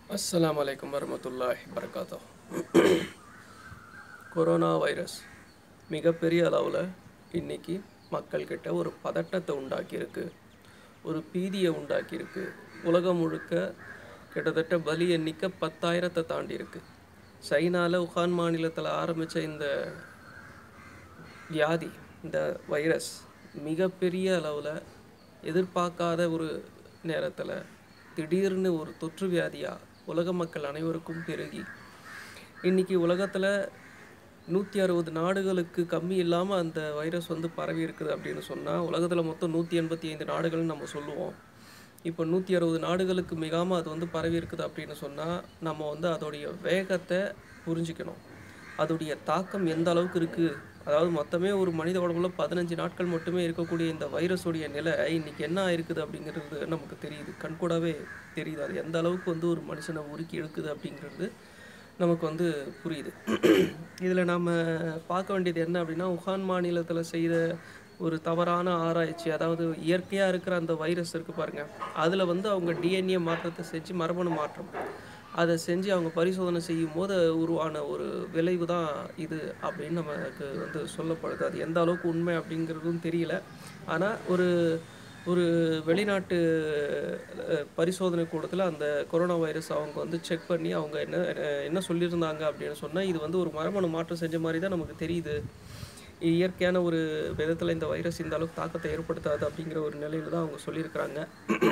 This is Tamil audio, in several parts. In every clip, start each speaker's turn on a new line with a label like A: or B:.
A: அஸ்ஸலாமு அலைக்கும் வரமத்துல்லாஹி வரகாத்தோ கொரோனா வைரஸ் மிகப்பெரிய அளவில் இன்னைக்கு மக்கள்கிட்ட ஒரு பதட்டத்தை உண்டாக்கியிருக்கு ஒரு பீதியை உண்டாக்கியிருக்கு உலகம் முழுக்க கிட்டத்தட்ட பலி எண்ணிக்கை பத்தாயிரத்தை தாண்டி இருக்கு சைனாவில் உஹான் மாநிலத்தில் ஆரம்பித்த இந்த வியாதி இந்த வைரஸ் மிகப்பெரிய அளவில் எதிர்பார்க்காத ஒரு நேரத்தில் திடீர்னு ஒரு தொற்று வியாதியாக உலக மக்கள் அனைவருக்கும் பெருகி இன்னைக்கு உலகத்தில் நூற்றி அறுபது நாடுகளுக்கு கம்மி இல்லாமல் அந்த வைரஸ் வந்து பரவி இருக்குது அப்படின்னு சொன்னால் உலகத்தில் மொத்தம் நூற்றி எண்பத்தி ஐந்து நாடுகள்னு நம்ம சொல்லுவோம் இப்போ நூற்றி அறுபது நாடுகளுக்கு மிகாமல் அது வந்து பரவி இருக்குது அப்படின்னு சொன்னால் நம்ம வந்து அதோடைய வேகத்தை புரிஞ்சுக்கணும் அதோடைய தாக்கம் எந்த அளவுக்கு இருக்குது அதாவது மொத்தமே ஒரு மனித உடம்புல பதினஞ்சு நாட்கள் மட்டுமே இருக்கக்கூடிய இந்த வைரஸுடைய நிலை இன்னைக்கு என்ன ஆயிருக்குது அப்படிங்கிறது நமக்கு தெரியுது கண்கூடாவே தெரியுது அது எந்த அளவுக்கு வந்து ஒரு மனுஷனை உருக்கி எடுக்குது அப்படிங்கிறது நமக்கு வந்து புரியுது இதில் நாம் பார்க்க வேண்டியது என்ன அப்படின்னா உஹான் மாநிலத்தில் செய்த ஒரு தவறான ஆராய்ச்சி அதாவது இயற்கையாக இருக்கிற அந்த வைரஸ் இருக்குது பாருங்கள் அதில் வந்து அவங்க டிஎன்ஏ மாற்றத்தை செஞ்சு மரபணு மாற்றம் அதை செஞ்சு அவங்க பரிசோதனை செய்யும் போது உருவான ஒரு விளைவு தான் இது அப்படின்னு நமக்கு வந்து சொல்லப்படுது அது எந்த அளவுக்கு உண்மை அப்படிங்கிறதும் தெரியல ஆனால் ஒரு ஒரு வெளிநாட்டு அஹ், பரிசோதனை கூடத்தில் அந்த கொரோனா வைரஸ் அவங்க வந்து செக் பண்ணி அவங்க என்ன அஹ், என்ன சொல்லியிருந்தாங்க அப்படின்னு சொன்னால் இது வந்து ஒரு மரபணு மாற்றம் செஞ்ச மாதிரி தான் நமக்கு தெரியுது இயற்கையான ஒரு விதத்தில் இந்த வைரஸ் இந்த அளவுக்கு தாக்கத்தை ஏற்படுத்தாது அப்படிங்கிற ஒரு நிலையில தான் அவங்க சொல்லியிருக்கிறாங்க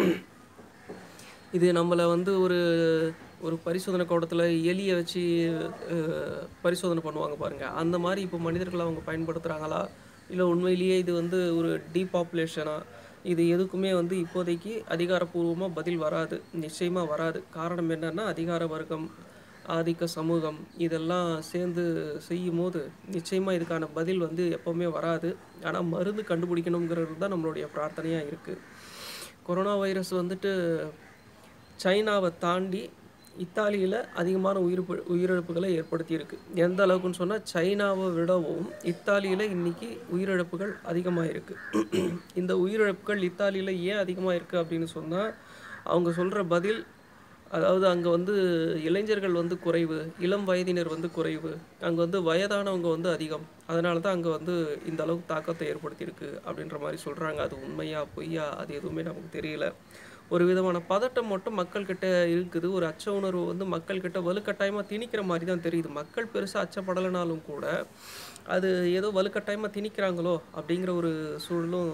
A: இது நம்மளை வந்து ஒரு ஒரு பரிசோதனை கூடத்தில் எலியை வச்சு அஹ், பரிசோதனை பண்ணுவாங்க பாருங்கள் அந்த மாதிரி இப்போ மனிதர்களை அவங்க பயன்படுத்துகிறாங்களா இல்லை உண்மையிலேயே இது வந்து ஒரு டீபாப்புலேஷனா இது எதுக்குமே வந்து இப்போதைக்கு அதிகாரப்பூர்வமாக பதில் வராது நிச்சயமாக வராது காரணம் என்னன்னா அதிகார வர்க்கம் ஆதிக்க சமூகம் இதெல்லாம் சேர்ந்து செய்யும் போது நிச்சயமாக இதுக்கான பதில் வந்து எப்போவுமே வராது ஆனால் மருந்து கண்டுபிடிக்கணுங்கிறது தான் நம்மளுடைய பிரார்த்தனையாக இருக்குது கொரோனா வைரஸ் வந்துட்டு சைனாவை தாண்டி இத்தாலியில் அதிகமான உயிர்ப்பு உயிரிழப்புகளை ஏற்படுத்தியிருக்கு எந்த அளவுக்குன்னு சொன்னால் சைனாவை விடவும் இத்தாலியில் இன்னைக்கு உயிரிழப்புகள் அதிகமாக இருக்கு இந்த உயிரிழப்புகள் இத்தாலியில் ஏன் அதிகமாக இருக்குது அப்படின்னு சொன்னால் அவங்க சொல்கிற பதில் அதாவது அங்கே வந்து இளைஞர்கள் வந்து குறைவு இளம் வயதினர் வந்து குறைவு அங்கே வந்து வயதானவங்க வந்து அதிகம் அதனால தான் அங்கே வந்து இந்த அளவுக்கு தாக்கத்தை ஏற்படுத்தியிருக்கு அப்படின்ற மாதிரி சொல்கிறாங்க அது உண்மையா பொய்யா அது எதுவுமே நமக்கு தெரியல ஒரு விதமான பதட்டம் மட்டும் மக்கள்கிட்ட இருக்குது ஒரு அச்ச உணர்வு வந்து மக்கள்கிட்ட வலுக்கட்டாயமாக திணிக்கிற மாதிரி தான் தெரியுது மக்கள் பெருசாக அச்சப்படலைனாலும் கூட அது ஏதோ வலுக்கட்டாயமாக திணிக்கிறாங்களோ அப்படிங்கிற ஒரு சூழலும்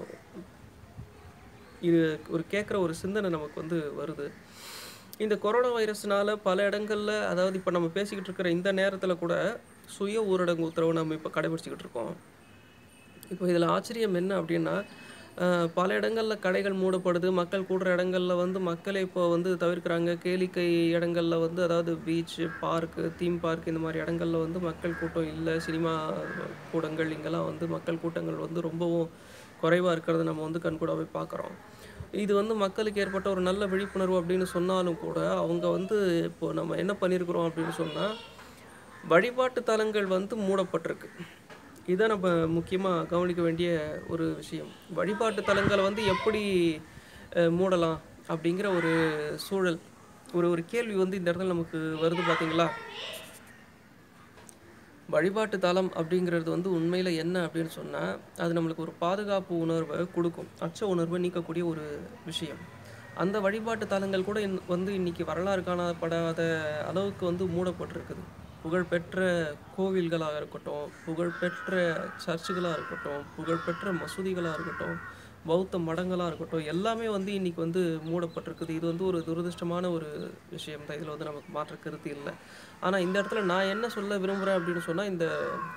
A: இது ஒரு கேட்குற ஒரு சிந்தனை நமக்கு வந்து வருது இந்த கொரோனா வைரஸ்னால பல இடங்கள்ல அதாவது இப்போ நம்ம பேசிக்கிட்டு இருக்கிற இந்த நேரத்தில் கூட சுய ஊரடங்கு உத்தரவு நம்ம இப்போ கடைபிடிச்சிக்கிட்டு இருக்கோம் இப்போ இதில் ஆச்சரியம் என்ன அப்படின்னா அஹ், பல இடங்களில் கடைகள் மூடப்படுது மக்கள் கூடுற இடங்கள்ல வந்து மக்களை இப்போ வந்து தவிர்க்கிறாங்க கேளிக்கை இடங்கள்ல வந்து அதாவது பீச்சு பார்க்கு தீம் பார்க் இந்த மாதிரி இடங்கள்ல வந்து மக்கள் கூட்டம் இல்லை சினிமா கூடங்கள் இங்கெல்லாம் வந்து மக்கள் கூட்டங்கள் வந்து ரொம்பவும் குறைவாக இருக்கிறத நம்ம வந்து கண்கூடாவே பார்க்குறோம் இது வந்து மக்களுக்கு ஏற்பட்ட ஒரு நல்ல விழிப்புணர்வு அப்படின்னு சொன்னாலும் கூட அவங்க வந்து இப்போ நம்ம என்ன பண்ணியிருக்கிறோம் அப்படின்னு சொன்னால் வழிபாட்டு தலங்கள் வந்து மூடப்பட்டிருக்கு இதை நம்ம முக்கியமாக கவனிக்க வேண்டிய ஒரு விஷயம் வழிபாட்டு தலங்களை வந்து எப்படி அஹ், மூடலாம் அப்படிங்கிற ஒரு சூழல் ஒரு ஒரு கேள்வி வந்து இந்த இடத்துல நமக்கு வருது பார்த்தீங்களா வழிபாட்டு தலம் அப்படிங்கிறது வந்து உண்மையில் என்ன அப்படின்னு சொன்னால் அது நம்மளுக்கு ஒரு பாதுகாப்பு உணர்வை கொடுக்கும் அச்ச உணர்வை நீக்கக்கூடிய ஒரு விஷயம் அந்த வழிபாட்டு தலங்கள் கூட இன் வந்து இன்னைக்கு வரலாறு காணப்படாத அளவுக்கு வந்து மூடப்பட்டிருக்குது புகழ்பெற்ற கோவில்களாக இருக்கட்டும் புகழ்பெற்ற சர்ச்சுகளாக இருக்கட்டும் புகழ்பெற்ற மசூதிகளாக இருக்கட்டும் பௌத்த மடங்களாக இருக்கட்டும் எல்லாமே வந்து இன்னைக்கு வந்து மூடப்பட்டிருக்குது இது வந்து ஒரு துரதிர்ஷ்டமான ஒரு விஷயம் தான் இதில் வந்து நமக்கு மாற்ற கருத்து இல்லை ஆனால் இந்த இடத்துல நான் என்ன சொல்ல விரும்புகிறேன் அப்படின்னு சொன்னால் இந்த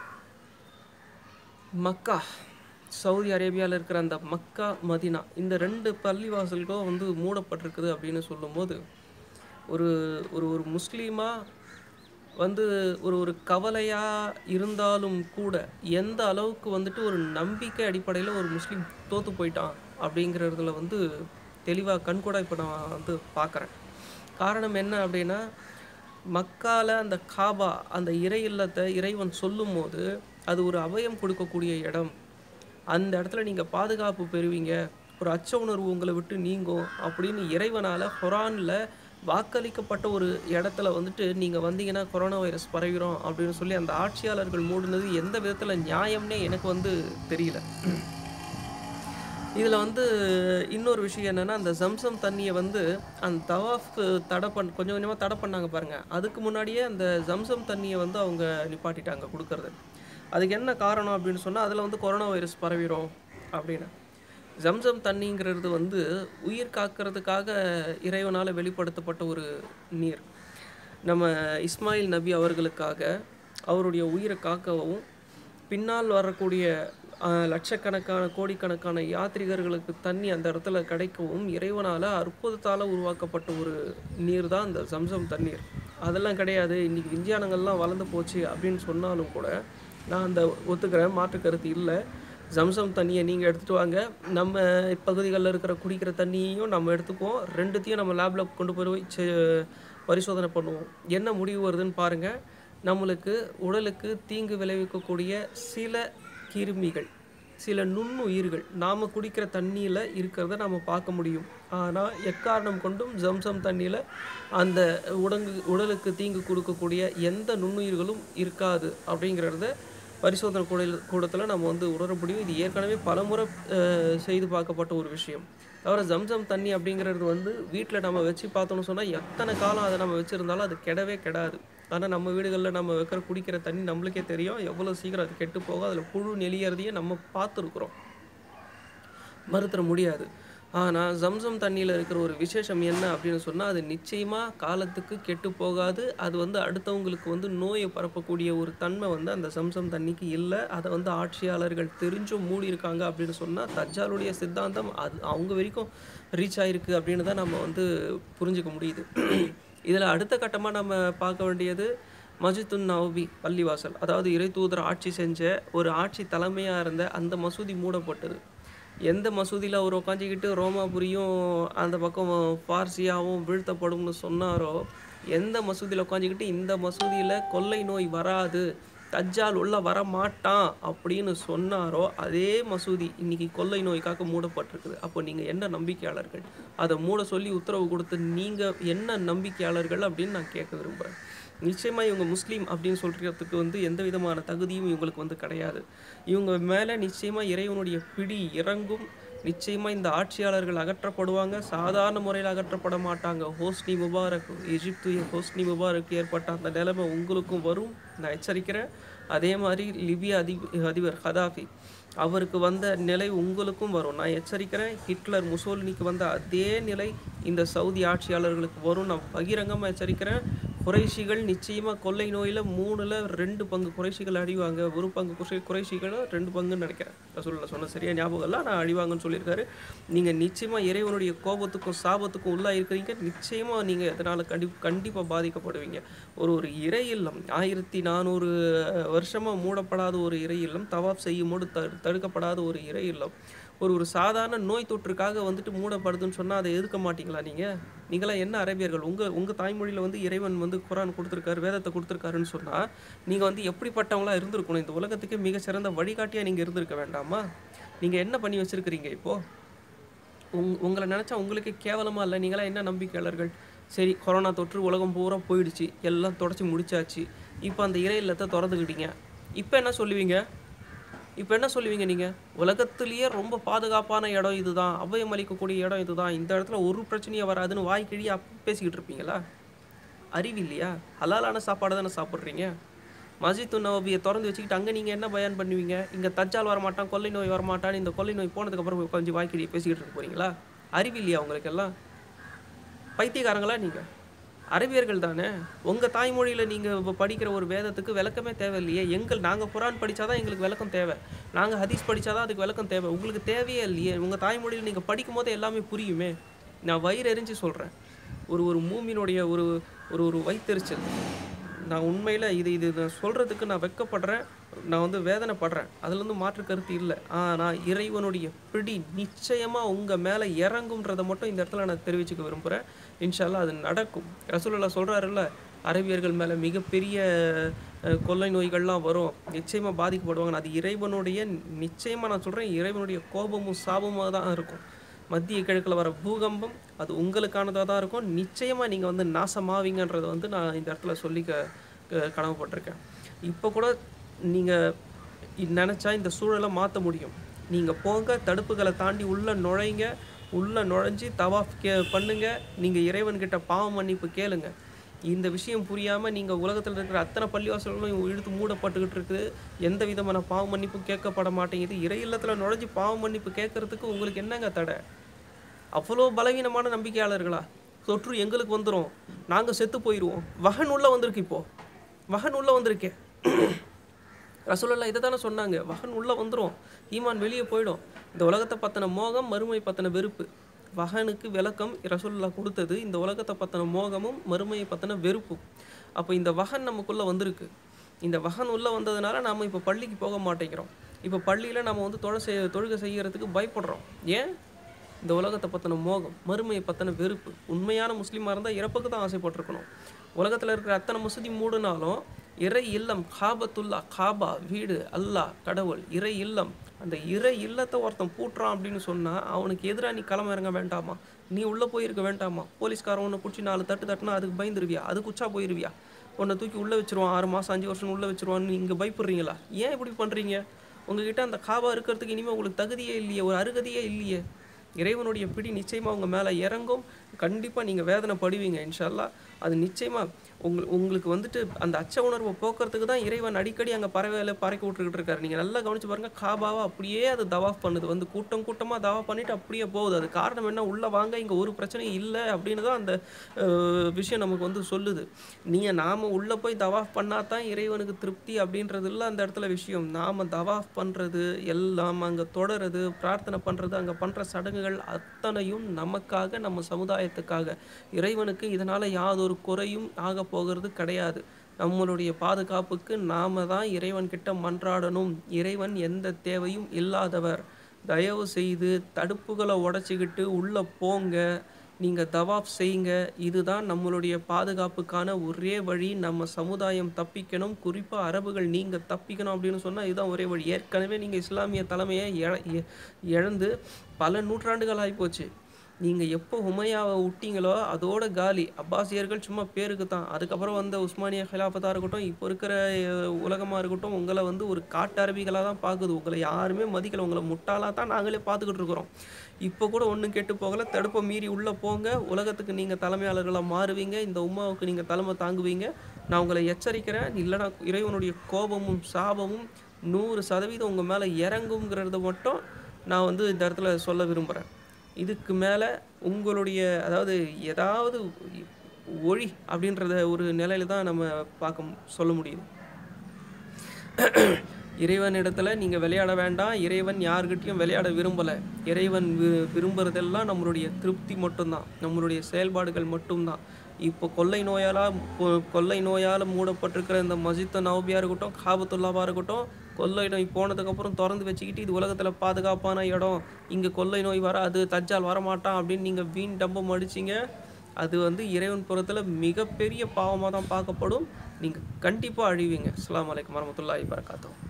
A: மக்கா சவுதி அரேபியாவில் இருக்கிற அந்த மக்கா மதினா இந்த ரெண்டு பள்ளிவாசல்களும் வந்து மூடப்பட்டிருக்குது அப்படின்னு சொல்லும்போது ஒரு ஒரு ஒரு முஸ்லீமாக வந்து ஒரு ஒரு கவலையாக இருந்தாலும் கூட எந்த அளவுக்கு வந்துட்டு ஒரு நம்பிக்கை அடிப்படையில் ஒரு முஸ்லீம் தோற்று போயிட்டான் அப்படிங்கிறதுல வந்து தெளிவாக கண்கூட இப்போ நான் வந்து பார்க்குறேன் காரணம் என்ன அப்படின்னா மக்கால அந்த காபா அந்த இறை இல்லத்தை இறைவன் சொல்லும்போது அது ஒரு அபயம் கொடுக்கக்கூடிய இடம் அந்த இடத்துல நீங்கள் பாதுகாப்பு பெறுவீங்க ஒரு அச்ச உணர்வு உங்களை விட்டு நீங்கும் அப்படின்னு இறைவனால் குரானில் வாக்களிக்கப்பட்ட ஒரு இடத்துல வந்துட்டு நீங்கள் வந்தீங்கன்னா கொரோனா வைரஸ் பரவிடும் அப்படின்னு சொல்லி அந்த ஆட்சியாளர்கள் மூடினது எந்த விதத்தில் நியாயம்னே எனக்கு வந்து தெரியல இதில் வந்து இன்னொரு விஷயம் என்னென்னா அந்த ஜம்சம் தண்ணியை வந்து அந்த தவாஃப்க்கு தடை பண் கொஞ்சம் கொஞ்சமாக தடை பண்ணாங்க பாருங்கள் அதுக்கு முன்னாடியே அந்த ஜம்சம் தண்ணியை வந்து அவங்க நிப்பாட்டிட்டாங்க கொடுக்கறது அதுக்கு என்ன காரணம் அப்படின்னு சொன்னால் அதில் வந்து கொரோனா வைரஸ் பரவிடும் அப்படின்னு ஜம்சம் தண்ணிங்கிறது வந்து உயிர் காக்கிறதுக்காக இறைவனால் வெளிப்படுத்தப்பட்ட ஒரு நீர் நம்ம இஸ்மாயில் நபி அவர்களுக்காக அவருடைய உயிரை காக்கவும் பின்னால் வரக்கூடிய ஆஹ், லட்சக்கணக்கான கோடிக்கணக்கான யாத்ரிகர்களுக்கு தண்ணி அந்த இடத்துல கிடைக்கவும் இறைவனால் அற்புதத்தால் உருவாக்கப்பட்ட ஒரு நீர் தான் அந்த ஜம்சம் தண்ணீர் அதெல்லாம் கிடையாது இன்றைக்கி விஞ்ஞானங்கள்லாம் வளர்ந்து போச்சு அப்படின்னு சொன்னாலும் கூட நான் அந்த ஒத்துக்கிறேன் மாற்று கருத்து இல்லை ஜம்சம் தண்ணியை நீங்கள் எடுத்துகிட்டு வாங்க நம்ம பகுதிகளில் இருக்கிற குடிக்கிற தண்ணியையும் நம்ம எடுத்துக்குவோம் ரெண்டுத்தையும் நம்ம லேபில் கொண்டு போய் செ- பரிசோதனை பண்ணுவோம் என்ன முடிவு வருதுன்னு பாருங்கள் நம்மளுக்கு உடலுக்கு தீங்கு விளைவிக்கக்கூடிய சில கிருமிகள் சில நுண்ணுயிர்கள் நாம் குடிக்கிற தண்ணியில் இருக்கிறத நம்ம பார்க்க முடியும் ஆனால் எக்காரணம் கொண்டும் ஜம்சம் தண்ணியில் அந்த உடங்கு உடலுக்கு தீங்கு கொடுக்கக்கூடிய எந்த நுண்ணுயிர்களும் இருக்காது அப்படிங்கிறத பரிசோதனை கூட கூடத்தில் நம்ம வந்து உணர முடியும் இது ஏற்கனவே பலமுறை அஹ், செய்து பார்க்கப்பட்ட ஒரு விஷயம் தவிர ஜம்சம் தண்ணி அப்படிங்கிறது வந்து வீட்டில் நம்ம வச்சு பார்த்தோம்னு சொன்னால் எத்தனை காலம் அதை நம்ம வச்சுருந்தாலும் அது கெடவே கெடாது ஆனால் நம்ம வீடுகளில் நம்ம வைக்கிற குடிக்கிற தண்ணி நம்மளுக்கே தெரியும் எவ்வளோ சீக்கிரம் அது கெட்டு போகும் அதில் புழு நெளியறதையும் நம்ம பார்த்துருக்குறோம் மறுத்துற முடியாது ஆனால் ஜம்சம் தண்ணியில் இருக்கிற ஒரு விசேஷம் என்ன அப்படின்னு சொன்னால் அது நிச்சயமாக காலத்துக்கு கெட்டு போகாது அது வந்து அடுத்தவங்களுக்கு வந்து நோயை பரப்பக்கூடிய ஒரு தன்மை வந்து அந்த ஜம்சம் தண்ணிக்கு இல்லை அதை வந்து ஆட்சியாளர்கள் தெரிஞ்சும் மூடி இருக்காங்க அப்படின்னு சொன்னால் தஜ்ஜாலுடைய சித்தாந்தம் அது அவங்க வரைக்கும் ரீச் ஆயிருக்கு அப்படின்னு தான் நம்ம வந்து புரிஞ்சுக்க முடியுது இதில் அடுத்த கட்டமாக நம்ம பார்க்க வேண்டியது மஜித்துன் நவபி பள்ளிவாசல் அதாவது இறை தூதர் ஆட்சி செஞ்ச ஒரு ஆட்சி தலைமையாக இருந்த அந்த மசூதி மூடப்பட்டது எந்த மசூதியில் அவர் உட்காந்துக்கிட்டு ரோமாபுரியும் அந்த பக்கம் பார்சியாவும் வீழ்த்தப்படும்னு சொன்னாரோ எந்த மசூதியில் உட்காந்துக்கிட்டு இந்த மசூதியில் கொள்ளை நோய் வராது தஜ்ஜால் உள்ள வர மாட்டான் அப்படின்னு சொன்னாரோ அதே மசூதி இன்னைக்கு கொள்ளை நோய்க்காக மூடப்பட்டிருக்குது அப்போ நீங்கள் என்ன நம்பிக்கையாளர்கள் அதை மூட சொல்லி உத்தரவு கொடுத்து நீங்கள் என்ன நம்பிக்கையாளர்கள் அப்படின்னு நான் கேட்க விரும்புகிறேன் நிச்சயமா இவங்க முஸ்லீம் அப்படின்னு சொல்றதுக்கு வந்து எந்த விதமான தகுதியும் இவங்களுக்கு வந்து கிடையாது இவங்க மேலே நிச்சயமா இறைவனுடைய பிடி இறங்கும் நிச்சயமா இந்த ஆட்சியாளர்கள் அகற்றப்படுவாங்க சாதாரண முறையில் அகற்றப்பட மாட்டாங்க Hosni Mubarak Egypt Hosni Mubarak ஏற்பட்ட அந்த நிலைமை உங்களுக்கும் வரும் நான் எச்சரிக்கிறேன் அதே மாதிரி லிபியா அதி அதிபர் ஹதாஃபி அவருக்கு வந்த நிலை உங்களுக்கும் வரும் நான் எச்சரிக்கிறேன் ஹிட்லர் முசோலினிக்கு வந்த அதே நிலை இந்த சவுதி ஆட்சியாளர்களுக்கு வரும் நான் பகிரங்கமாக எச்சரிக்கிறேன் குறைஷிகள் நிச்சயமாக கொள்ளை நோயில் மூணில் ரெண்டு பங்கு குறைஷிகள் அழிவாங்க ஒரு பங்கு குறை குறைஷிகளும் ரெண்டு பங்குன்னு நினைக்கிறேன் ரசூலில் சொன்ன சரியா ஞாபகம் இல்லை நான் அழிவாங்கன்னு சொல்லியிருக்காரு நீங்கள் நிச்சயமாக இறைவனுடைய கோபத்துக்கும் சாபத்துக்கும் உள்ளாக இருக்கிறீங்க நிச்சயமாக நீங்கள் இதனால் கண்டி கண்டிப்பாக பாதிக்கப்படுவீங்க ஒரு ஒரு இறை இல்லம் ஆயிரத்தி நானூறு வருஷமாக மூடப்படாத ஒரு இறை இல்லம் தவாப் செய்யும் போது தடு தடுக்கப்படாத ஒரு இறை இல்லம் ஒரு ஒரு சாதாரண நோய் தொற்றுக்காக வந்துட்டு மூடப்படுதுன்னு சொன்னால் அதை எதுக்க மாட்டீங்களா நீங்கள் நீங்களாம் என்ன அரேபியர்கள் உங்கள் உங்கள் தாய்மொழியில் வந்து இறைவன் வந்து குரான் கொடுத்துருக்காரு வேதத்தை கொடுத்துருக்காருன்னு சொன்னால் நீங்கள் வந்து எப்படிப்பட்டவங்களா இருந்திருக்கணும் இந்த உலகத்துக்கு மிகச்சிறந்த வழிகாட்டியாக நீங்கள் இருந்திருக்க வேண்டாமா நீங்கள் என்ன பண்ணி வச்சுருக்கிறீங்க இப்போது உங் உங்களை நினச்சா உங்களுக்கே கேவலமாக இல்லை நீங்களாம் என்ன நம்பிக்கையாளர்கள் சரி கொரோனா தொற்று உலகம் பூரா போயிடுச்சு எல்லாம் தொடச்சி முடிச்சாச்சு இப்போ அந்த இறை இல்லத்தை திறந்துக்கிட்டீங்க இப்போ என்ன சொல்லுவீங்க இப்போ என்ன சொல்லுவீங்க நீங்கள் உலகத்திலேயே ரொம்ப பாதுகாப்பான இடம் இதுதான் அபயம் அளிக்கக்கூடிய இடம் இதுதான் இந்த இடத்துல ஒரு பிரச்சனையும் வராதுன்னு வாய் கிழியா பேசிக்கிட்டு இருப்பீங்களா அறிவு இல்லையா ஹலாலான சாப்பாடு தானே சாப்பிட்றீங்க மஸ்ஜித் நவபியை திறந்து வச்சுக்கிட்டு அங்கே நீங்கள் என்ன பயன் பண்ணுவீங்க இங்கே தஜ்ஜால் வரமாட்டான் கொள்ளை நோய் வரமாட்டான் இந்த கொள்ளை நோய் போனதுக்கப்புறம் உட்காந்து வாய்க்கிடியை பேசிக்கிட்டு இருக்க போறீங்களா அறிவு இல்லையா உங்களுக்கெல்லாம் பைத்தியக்காரங்களா நீங்கள் அரபியர்கள் தானே உங்கள் தாய்மொழியில் நீங்கள் படிக்கிற ஒரு வேதத்துக்கு விளக்கமே தேவையில்லையே எங்கள் நாங்கள் குரான் படித்தாதான் எங்களுக்கு விளக்கம் தேவை நாங்கள் ஹதீஸ் படித்தாதான் அதுக்கு விளக்கம் தேவை உங்களுக்கு தேவையே இல்லையே உங்கள் தாய்மொழியில் நீங்கள் படிக்கும் போதே எல்லாமே புரியுமே நான் வயிறு எரிஞ்சு சொல்கிறேன் ஒரு ஒரு மூமினுடைய ஒரு ஒரு ஒரு வயிற்றெரிச்சல் நான் உண்மையில் இது இது நான் சொல்கிறதுக்கு நான் வெட்கப்படுறேன் நான் வந்து வேதனைப்படுறேன் அதுல இருந்து மாற்று கருத்து இல்லை ஆனால் இறைவனுடைய பிடி நிச்சயமாக உங்கள் மேலே இறங்கும்ன்றதை மட்டும் இந்த இடத்துல நான் தெரிவிச்சுக்க விரும்புகிறேன் இன்ஷால்லா அது நடக்கும் ரசூலுல்லா சொல்கிறாருல்ல அரபியர்கள் மேலே மிகப்பெரிய அஹ், கொள்ளை நோய்கள்லாம் வரும் நிச்சயமாக பாதிக்கப்படுவாங்க அது இறைவனுடைய நிச்சயமாக நான் சொல்கிறேன் இறைவனுடைய கோபமும் சாபமாக தான் இருக்கும் மத்திய கிழக்கில் வர பூகம்பம் அது உங்களுக்கானதாக தான் இருக்கும் நிச்சயமாக நீங்கள் வந்து நாசமாவீங்கன்றதை வந்து நான் இந்த இடத்துல சொல்லி க க- கடமைப்பட்டிருக்கேன் இப்போ கூட நீங்கள் நினச்சா இந்த சூழலை மாற்ற முடியும் நீங்கள் போங்க தடுப்புகளை தாண்டி உள்ளே நுழைங்க உள்ளே நுழைஞ்சி தவாஃப் கே பண்ணுங்க நீங்கள் இறைவன்கிட்ட பாவ மன்னிப்பு கேளுங்க இந்த விஷயம் புரியாமல் நீங்கள் உலகத்தில் இருக்கிற அத்தனை பள்ளிவாசல்களும் இழுத்து மூடப்பட்டுக்கிட்டு இருக்குது எந்த விதமான பாவ மன்னிப்பும் கேட்கப்பட மாட்டேங்குது இறை இல்லத்தில் நுழைஞ்சு பாவ மன்னிப்பு கேட்கறதுக்கு உங்களுக்கு என்னங்க தடை அவ்வளோ பலவீனமான நம்பிக்கையாளர்களா தொற்று எங்களுக்கு வந்துடும் நாங்கள் செத்து போயிடுவோம் வகன் உள்ள வந்திருக்கு இப்போ வகன் உள்ள வந்திருக்கே ரசூலுல்லாஹ் இதை தானே சொன்னாங்க வகன் உள்ள வந்துடும் ஈமான் வெளியே போயிடும் இந்த உலகத்தை பற்றின மோகம் மறுமை பற்றின வெறுப்பு வகனுக்கு விளக்கம் ரசூலுல்லாஹ் கொடுத்தது இந்த உலகத்தை பற்றின மோகமும் மறுமையை பற்றின வெறுப்பும் அப்போ இந்த வகன் நமக்குள்ளே வந்திருக்கு இந்த வகன் உள்ளே வந்ததுனால நாம் இப்போ பள்ளிக்கு போக மாட்டேங்கிறோம் இப்போ பள்ளியில் நம்ம வந்து தொழ செய்ய தொழுகை செய்யறதுக்கு பயப்படுறோம் ஏன் இந்த உலகத்தை பற்றின மோகம் மறுமையை பற்றின வெறுப்பு உண்மையான முஸ்லீமாக இருந்தால் இறப்புக்கு தான் ஆசைப்பட்டிருக்கணும் உலகத்தில் இருக்கிற அத்தனை மசூதி மூடினாலும் இறை இல்லம் காபத்துல்லா காபா வீடு அல்லாஹ் கடவுள் இறை இல்லம் அந்த இறை இல்லத்தை ஒருத்தன் பூட்டுறான் அப்படின்னு சொன்னால் அவனுக்கு எதிராக நீ களம் இறங்க வேண்டாமா நீ உள்ளே போயிருக்க வேண்டாமா போலீஸ்காரன் உன்னை பிடிச்சி நாலு தட்டு தட்டுனா அதுக்கு பயந்துருவியா அதுக்கு உச்சா போயிருவியா உன்னை தூக்கி உள்ளே வச்சிருவான் ஆறு மாதம் அஞ்சு வருஷம் உள்ளே வச்சிருவான்னு இங்கே பயப்படுறீங்களா ஏன் இப்படி பண்ணுறீங்க உங்ககிட்ட அந்த காபா இருக்கிறதுக்கு இனிமேல் உங்களுக்கு தகுதியே இல்லையே ஒரு அருகதையே இல்லையே இறைவனுடைய பிடி நிச்சயமாக உங்கள் மேலே இறங்கும் கண்டிப்பாக நீங்கள் வேதனைப்படுவீங்க இன்ஷால்லா அது நிச்சயமாக உங்கள் உங்களுக்கு வந்துட்டு அந்த அச்ச உணர்வை போக்குறதுக்கு தான் இறைவன் அடிக்கடி அங்கே பறவையில பறக்க விட்டுக்கிட்டு இருக்காரு நீங்கள் நல்லா கவனிச்சு பாருங்கள் காபாவை அப்படியே அது தவாஃப் பண்ணுது வந்து கூட்டம் கூட்டமாக தவாஃப் பண்ணிட்டு அப்படியே போகுது அது காரணம் என்ன உள்ளே வாங்க இங்கே ஒரு பிரச்சனையும் இல்லை அப்படின்னு தான் அந்த அஹ், விஷயம் நமக்கு வந்து சொல்லுது நீங்கள் நாம் உள்ளே போய் தவாஃப் பண்ணால் தான் இறைவனுக்கு திருப்தி அப்படின்றது இல்லை அந்த இடத்துல விஷயம் நாம் தவாஃப் பண்ணுறது எல்லாம் அங்கே தொடருது பிரார்த்தனை பண்ணுறது அங்கே பண்ணுற சடங்குகள் அத்தனையும் நமக்காக நம்ம சமுதாயத்துக்காக இறைவனுக்கு இதனால் யாதொரு குறையும் ஆக போகிறது கிடையாது நம்மளுடைய பாதுகாப்புக்கு நாம தான் இறைவன்கிட்ட மன்றாடணும் இறைவன் எந்த தேவையும் இல்லாதவர் தயவு செய்து தடுப்புகளை உடச்சிக்கிட்டு உள்ளே போங்க நீங்கள் தவாப் செய்யுங்க இதுதான் நம்மளுடைய பாதுகாப்புக்கான ஒரே வழி நம்ம சமுதாயம் தப்பிக்கணும் குறிப்பாக அரபுகள் நீங்கள் தப்பிக்கணும் அப்படின்னு சொன்னால் இதுதான் ஒரே வழி ஏற்கனவே நீங்கள் இஸ்லாமிய தலைமையை இழ- இ- இழந்து பல நூற்றாண்டுகள் ஆகிப்போச்சு நீங்கள் எப்போ உமையாவை விட்டீங்களோ அதோட காலி அப்பாசியர்கள் சும்மா பேருக்கு தான் அதுக்கப்புறம் வந்த உஸ்மானிய ஹிலாஃபத்தாக இருக்கட்டும் இப்போ இருக்கிற உலகமாக இருக்கட்டும் உங்களை வந்து ஒரு காட்டு அரபிகளாக தான் பார்க்குது உங்களை யாருமே மதிக்கல உங்களை முட்டாளாக தான் நாங்களே பார்த்துக்கிட்டு இருக்கிறோம் இப்போ கூட ஒன்றும் கெட்டு போகல தடுப்பை மீறி உள்ளே போங்க உலகத்துக்கு நீங்கள் தலைமையாளர்களாக மாறுவீங்க இந்த உமாவுக்கு நீங்கள் தலைமை தாங்குவீங்க நான் உங்களை எச்சரிக்கிறேன் இல்லைனா இறைவனுடைய கோபமும் சாபமும் நூறு சதவீதம் உங்கள் மேலே இறங்குங்கிறத மட்டும் நான் வந்து இந்த இடத்துல சொல்ல விரும்புகிறேன் இதுக்கு மேலே உங்களுடைய அதாவது ஏதாவது ஒழி அப்படின்றத ஒரு நிலையில தான் நம்ம பார்க்க மு- சொல்ல முடியுது இறைவனிடத்துல நீங்கள் விளையாட வேண்டாம் இறைவன் யார்கிட்டயும் விளையாட விரும்பலை இறைவன் வி விரும்புறதெல்லாம் நம்மளுடைய திருப்தி மட்டும்தான் நம்மளுடைய செயல்பாடுகள் மட்டும்தான் இப்போ கொள்ளை நோயால் கொள்ளை நோயால் மூடப்பட்டிருக்கிற இந்த மஸ்ஜித் நவபியாக இருக்கட்டும் காபத்துல்லாவாக இருக்கட்டும் கொள்ளை நோய் போனதுக்கப்புறம் திறந்து வச்சுக்கிட்டு இது உலகத்தில் பாதுகாப்பான இடம் இங்கே கொள்ளை நோய் வராது தஜ்ஜால் வரமாட்டான் அப்படின்னு நீங்கள் வீண் டம்பம் அடிச்சிங்க அது வந்து இறைவன் புறத்தில் மிகப்பெரிய பாவமாக தான் பார்க்கப்படும் நீங்கள் கண்டிப்பாக அழிவீங்க அஸ்ஸலாமு அலைக்கும் வரமத்துல்லாஹி வரகாத்துஹு